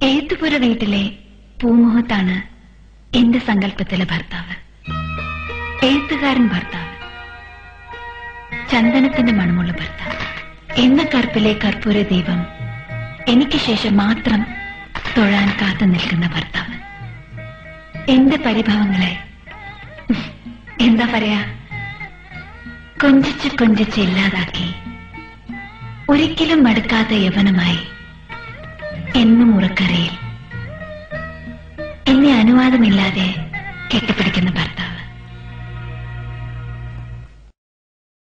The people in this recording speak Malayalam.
എഴുത്തുപുര വീട്ടിലെ പൂമുഖത്താണ് എന്റെ സങ്കല്പത്തിലെ ഭർത്താവ് എഴുത്തുകാരൻ ഭർത്താവ് ചന്ദനത്തിന്റെ മണമുള്ള ഭർത്താവ് എണ്ണക്കറുപ്പിലെ കർപ്പൂര ദീപം എനിക്ക് ശേഷം മാത്രം തൊഴാൻ കാത്തു നിൽക്കുന്ന ഭർത്താവ് എന്റെ പരിഭവങ്ങളെ എന്താ പറയാ കൊഞ്ചിച്ച് കൊഞ്ചിച്ച് ഇല്ലാതാക്കി ഒരിക്കലും മടുക്കാത്ത യവനമായി എന്നും ഉറക്കരയിൽ എന്നെ അനുവാദമില്ലാതെ കെട്ടിപ്പിടിക്കുന്ന ഭർത്താവ്